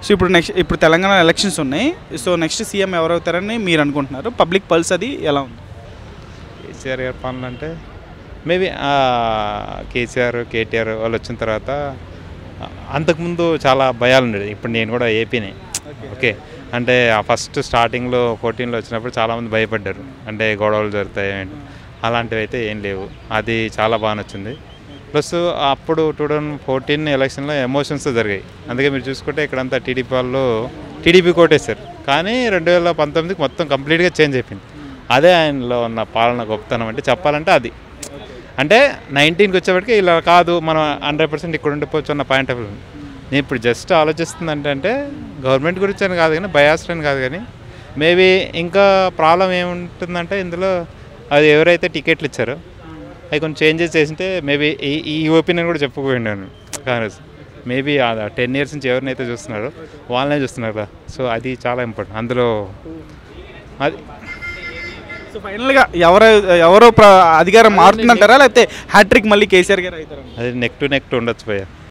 So ఇప్పుడు next ఇప్పుడు Telangana elections ఉన్నాయి సో నెక్స్ట్ సీఎం ఎవరవుతారని మీరు అనుకుంటున్నారు పబ్లిక్ పల్స్ అది ఎలా ఉంది కేసీఆర్ గారి పనులు అంటే మేబీ కేసీఆర్ కేటీఆర్ వాళ్ళు వచ్చిన తర్వాత ఆ, అంతకుముందు చాలా భయాలు ఉండేది ఇప్పుడు నేను కూడా ఏపీనే ఓకే అంటే ఆ ఫస్ట్ స్టార్టింగ్లో ఫోర్టీన్లో వచ్చినప్పుడు చాలామంది భయపడ్డారు అంటే గొడవలు జరుగుతాయి ఏంటి. అలాంటివి అయితే ఏం లేవు అది చాలా బాగా నచ్చింది ప్లస్ అప్పుడు టూ థౌజండ్ ఫోర్టీన్ ఎలక్షన్లో ఎమోషన్స్ జరిగాయి అందుకే మీరు చూసుకుంటే ఇక్కడంతా టీడీపీ వాళ్ళు టీడీపీ కోటేశారు కానీ రెండు వేల పంతొమ్మిదికి మొత్తం కంప్లీట్గా చేంజ్ అయిపోయింది అదే ఆయనలో ఉన్న పాలన గొప్పతనం అంటే చెప్పాలంటే అది అంటే నైన్టీన్కి వచ్చేప్పటికి ఇలా కాదు మనం హండ్రెడ్ పర్సెంట్ ఇక్కడ ఉండిపోవచ్చు అన్న పాయింట్ ఆఫ్ వ్యూ నేను ఇప్పుడు జస్ట్ ఆలోచిస్తుంది అంటే గవర్నమెంట్ గురించి అని కాదు కానీ బయాస్డ్ అని కాదు కానీ మేబీ ఇంకా ప్రాబ్లం ఏముంటుందంటే ఇందులో అది ఎవరైతే టికెట్లు ఇచ్చారో అవి కొంచెం చేంజెస్ చేసింటే మేబీ ఈ ఈ ఒపీనియన్ కూడా చెప్పుకోండాను కాంగ్రెస్ మేబీ టెన్ ఇయర్స్ నుంచి ఎవరినైతే చూస్తున్నారో వాళ్ళనే చూస్తున్నారు కదా సో అది చాలా ఇంపార్టెంట్ అందులో అది సో ఫైనల్గా ఎవరు ఎవరో ప్ర- అధికారం మారుతుందంటారా లేకపోతే హ్యాట్రిక్ మళ్ళీ కేసీఆర్ గారు అవుతారా అది నెక్ టు నెక్ ఉండొచ్చు భయ్య